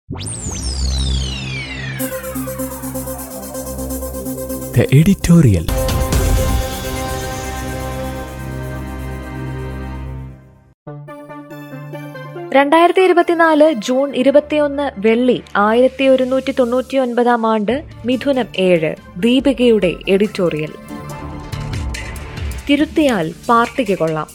The editorial. രണ്ടായിരത്തി ഇരുപത്തിനാല് June ഇരുപത്തിയൊന്ന് വെള്ളി ആയിരത്തി ഒരുന്നൂറ്റി തൊണ്ണൂറ്റി ഒൻപതാം ആണ്ട് മിഥുനം ഏഴ് ദീപികയുടെ എഡിറ്റോറിയൽ തിരുത്തിയാൽ പാർട്ടിക്ക് കൊള്ളാം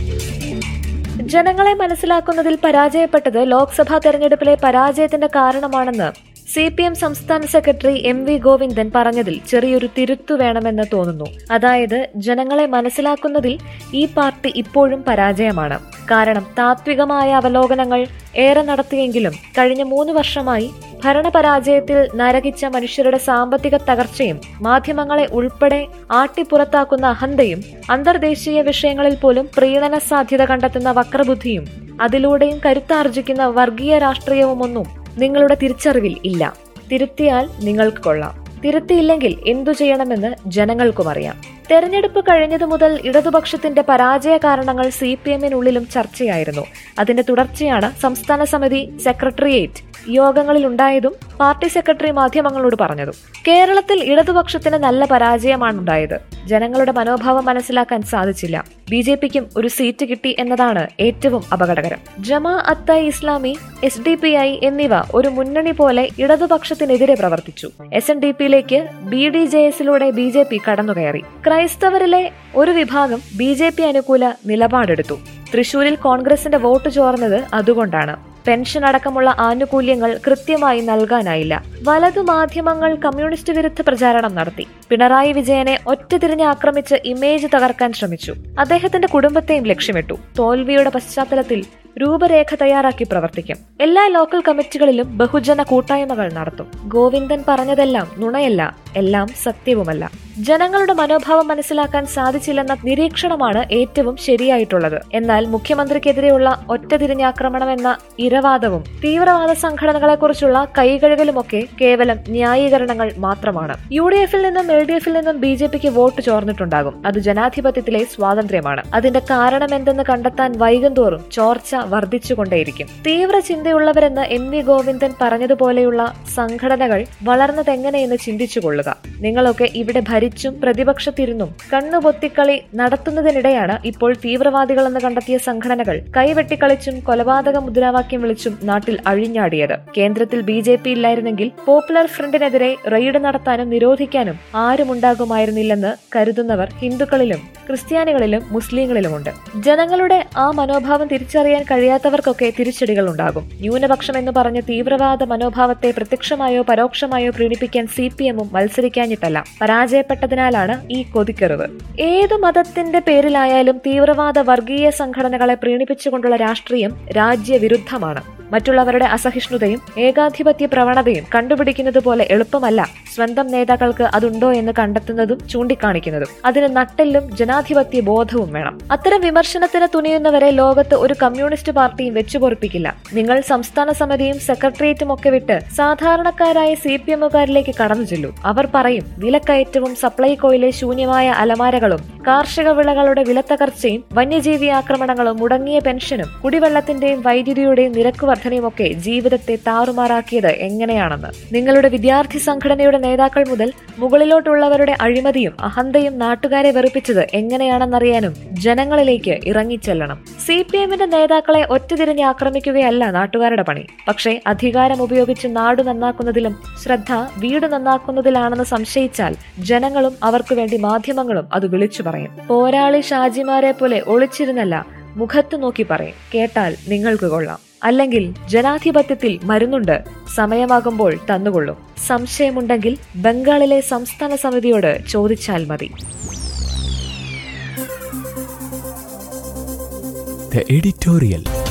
ജനങ്ങളെ മനസ്സിലാക്കുന്നതിൽ പരാജയപ്പെട്ടത് ലോക്സഭാ തെരഞ്ഞെടുപ്പിലെ പരാജയത്തിന്റെ കാരണമാണെന്ന് സി പി എം സംസ്ഥാന സെക്രട്ടറി എം വി ഗോവിന്ദൻ പറഞ്ഞതിൽ ചെറിയൊരു തിരുത്തു വേണമെന്ന് തോന്നുന്നു അതായത് ജനങ്ങളെ മനസ്സിലാക്കുന്നതിൽ ഈ പാർട്ടി ഇപ്പോഴും പരാജയമാണ് കാരണം താത്വികമായ അവലോകനങ്ങൾ ഏറെ നടത്തിയെങ്കിലും കഴിഞ്ഞ മൂന്ന് വർഷമായി ഭരണപരാജയത്തിൽ നരകിച്ച മനുഷ്യരുടെ സാമ്പത്തിക തകർച്ചയും മാധ്യമങ്ങളെ ഉൾപ്പെടെ ആട്ടിപ്പുറത്താക്കുന്ന അഹന്തയും അന്തർദേശീയ വിഷയങ്ങളിൽ പോലും പ്രീണന സാധ്യത കണ്ടെത്തുന്ന വക്രബുദ്ധിയും അതിലൂടെയും കരുത്താർജിക്കുന്ന വർഗീയ രാഷ്ട്രീയവുമൊന്നും നിങ്ങളുടെ തിരിച്ചറിവിൽ ഇല്ല തിരുത്തിയാൽ നിങ്ങൾക്ക് കൊള്ളാം തിരുത്തിയില്ലെങ്കിൽ എന്തു ചെയ്യണമെന്ന് ജനങ്ങൾക്കും അറിയാം തെരഞ്ഞെടുപ്പ് കഴിഞ്ഞതു മുതൽ ഇടതുപക്ഷത്തിന്റെ പരാജയ കാരണങ്ങൾ സി പി എമ്മിനുള്ളിലും ചർച്ചയായിരുന്നു അതിന്റെ തുടർച്ചയാണ് സംസ്ഥാന സമിതി സെക്രട്ടേറിയറ്റ് യോഗങ്ങളിൽ ഉണ്ടായതും പാർട്ടി സെക്രട്ടറി മാധ്യമങ്ങളോട് പറഞ്ഞതും കേരളത്തിൽ ഇടതുപക്ഷത്തിന് നല്ല പരാജയമാണ് ഉണ്ടായത് ജനങ്ങളുടെ മനോഭാവം മനസ്സിലാക്കാൻ സാധിച്ചില്ല ബി ജെ പിക്കും ഒരു സീറ്റ് കിട്ടി എന്നതാണ് ഏറ്റവും അപകടകരം Jamaat Islami S D P I എന്നിവ ഒരു മുന്നണി പോലെ ഇടതുപക്ഷത്തിനെതിരെ പ്രവർത്തിച്ചു എസ് എൻ ഡി പിയിലേക്ക് ബി ഡി ജെ എസിലൂടെ ബി ജെ പി കടന്നുകയറി ക്രൈസ്തവരിലെ ഒരു വിഭാഗം ബി ജെ പി അനുകൂല നിലപാടെടുത്തു തൃശൂരിൽ കോൺഗ്രസിന്റെ വോട്ട് ചോർന്നത് അതുകൊണ്ടാണ് പെൻഷൻ അടക്കമുള്ള ആനുകൂല്യങ്ങൾ കൃത്യമായി നൽകാനായില്ല വലതു മാധ്യമങ്ങൾ കമ്മ്യൂണിസ്റ്റ് വിരുദ്ധ പ്രചാരണം നടത്തി പിണറായി വിജയനെ ഒറ്റതിരിഞ്ഞ് ആക്രമിച്ച് ഇമേജ് തകർക്കാൻ ശ്രമിച്ചു അദ്ദേഹത്തിന്റെ കുടുംബത്തെയും ലക്ഷ്യമിട്ടു തോൽവിയുടെ പശ്ചാത്തലത്തിൽ രൂപരേഖ തയ്യാറാക്കി പ്രവർത്തിക്കും എല്ലാ ലോക്കൽ കമ്മിറ്റികളിലും ബഹുജന കൂട്ടായ്മകൾ നടത്തും ഗോവിന്ദൻ പറഞ്ഞതെല്ലാം നുണയല്ല എല്ലാം സത്യവുമല്ല ജനങ്ങളുടെ മനോഭാവം മനസ്സിലാക്കാൻ സാധിച്ചില്ലെന്ന നിരീക്ഷണമാണ് ഏറ്റവും ശരിയായിട്ടുള്ളത് എന്നാൽ മുഖ്യമന്ത്രിക്കെതിരെയുള്ള ഒറ്റതിരിഞ്ഞാക്രമണം എന്ന ഇരവാദവും തീവ്രവാദ സംഘടനകളെക്കുറിച്ചുള്ള കൈകഴുകലുമൊക്കെ കേവലം ന്യായീകരണങ്ങൾ മാത്രമാണ് യു ഡി എഫിൽ നിന്നും എൽ ഡി എഫിൽ നിന്നും ബി ജെ പിക്ക് വോട്ട് ചോർന്നിട്ടുണ്ടാകും അത് ജനാധിപത്യത്തിലെ സ്വാതന്ത്ര്യമാണ് അതിന്റെ കാരണം എന്തെന്ന് കണ്ടെത്താൻ വൈകുന്തോറും ചോർച്ച വർദ്ധിച്ചുകൊണ്ടേയിരിക്കും തീവ്ര ചിന്തയുള്ളവരെന്ന് എം വി ഗോവിന്ദൻ പറഞ്ഞതുപോലെയുള്ള സംഘടനകൾ വളർന്നതെങ്ങനെയെന്ന് ചിന്തിച്ചുകൊള്ളുക നിങ്ങളൊക്കെ ഇവിടെ ഭരിച്ചും പ്രതിപക്ഷത്തിരുന്നും കണ്ണുപൊത്തിക്കളി നടത്തുന്നതിനിടെയാണ് ഇപ്പോൾ തീവ്രവാദികളെന്ന് കണ്ടെത്തിയ സംഘടനകൾ കൈവെട്ടിക്കളിച്ചും കൊലപാതക മുദ്രാവാക്യം വിളിച്ചും നാട്ടിൽ അഴിഞ്ഞാടിയത് കേന്ദ്രത്തിൽ ബി ജെ പി ഇല്ലായിരുന്നെങ്കിൽ പോപ്പുലർ ഫ്രണ്ടിനെതിരെ റെയ്ഡ് നടത്താനും നിരോധിക്കാനും ആരുമുണ്ടാകുമായിരുന്നില്ലെന്ന് കരുതുന്നവർ ഹിന്ദുക്കളിലും ക്രിസ്ത്യാനികളിലും മുസ്ലിങ്ങളിലുമുണ്ട് ജനങ്ങളുടെ ആ മനോഭാവം തിരിച്ചറിയാൻ കഴിയാത്തവർക്കൊക്കെ തിരിച്ചടികൾ ഉണ്ടാകും ന്യൂനപക്ഷം എന്ന് പറഞ്ഞ് തീവ്രവാദ മനോഭാവത്തെ പ്രത്യക്ഷമായോ പരോക്ഷമായോ പ്രീണിപ്പിക്കാൻ സി പി എമ്മും മത്സരിക്കാഞ്ഞിട്ടല്ല പരാജയപ്പെട്ടതിനാലാണ് ഈ കൊതിക്കെറിവ് ഏതു മതത്തിന്റെ പേരിലായാലും തീവ്രവാദ വർഗീയ സംഘടനകളെ പ്രീണിപ്പിച്ചുകൊണ്ടുള്ള രാഷ്ട്രീയം രാജ്യവിരുദ്ധമാണ് മറ്റുള്ളവരുടെ അസഹിഷ്ണുതയും ഏകാധിപത്യ പ്രവണതയും കണ്ടുപിടിക്കുന്നത് പോലെ എളുപ്പമല്ല സ്വന്തം നേതാക്കൾക്ക് അതുണ്ടോ എന്ന് കണ്ടെത്തുന്നതും ചൂണ്ടിക്കാണിക്കുന്നതും അതിന് നട്ടെല്ലും ജനാധിപത്യ ബോധവും വേണം അത്തരം വിമർശനത്തിന് തുനിയുന്നവരെ ലോകത്ത് ഒരു കമ്മ്യൂണിസ്റ്റ് പാർട്ടിയും വെച്ചുപൊറിപ്പിക്കില്ല നിങ്ങൾ സംസ്ഥാന സമിതിയും സെക്രട്ടേറിയറ്റും ഒക്കെ വിട്ട് സാധാരണക്കാരായ സി പി എമ്മുകാരിലേക്ക് കടന്നു ചെല്ലൂ അവർ പറയും വിലക്കയറ്റവും സപ്ലൈകോയിലെ ശൂന്യമായ അലമാരകളും കാർഷിക വിളകളുടെ വിലത്തകർച്ചയും വന്യജീവി ആക്രമണങ്ങളും മുടങ്ങിയ പെൻഷനും കുടിവെള്ളത്തിന്റെയും വൈദ്യുതിയുടെയും നിരക്ക് വർധനയുമൊക്കെ ജീവിതത്തെ താറുമാറാക്കിയത് എങ്ങനെയാണെന്ന് നിങ്ങളുടെ വിദ്യാർത്ഥി സംഘടനയുടെ നേതാക്കൾ മുതൽ മുകളിലോട്ടുള്ളവരുടെ അഴിമതിയും അഹന്തയും നാട്ടുകാരെ വെറുപ്പിച്ചത് എങ്ങനെയാണെന്നറിയാനും ജനങ്ങളിലേക്ക് ഇറങ്ങിച്ചെല്ലണം സി പി എമ്മിന്റെ നേതാക്കളെ ഒറ്റതിരിഞ്ഞ് ആക്രമിക്കുകയല്ല നാട്ടുകാരുടെ പണി പക്ഷേ അധികാരം ഉപയോഗിച്ച് നാട് നന്നാക്കുന്നതിലും ശ്രദ്ധ വീട് നന്നാക്കുന്നതിലാണെന്ന് സംശയിച്ചാൽ ജനങ്ങളും അവർക്ക് വേണ്ടി മാധ്യമങ്ങളും അത് വിളിച്ചു പറയും പോരാളി ഷാജിമാരെ പോലെ ഒളിച്ചിരുന്നല്ല മുഖത്ത് നോക്കി പറയും കേട്ടാൽ നിങ്ങൾക്ക് കൊള്ളാം അല്ലെങ്കിൽ ജനാധിപത്യത്തിൽ മരുന്നുണ്ട് സമയമാകുമ്പോൾ തന്നുകൊള്ളും സംശയമുണ്ടെങ്കിൽ ബംഗാളിലെ സംസ്ഥാന സമിതിയോട് ചോദിച്ചാൽ മതി The editorial.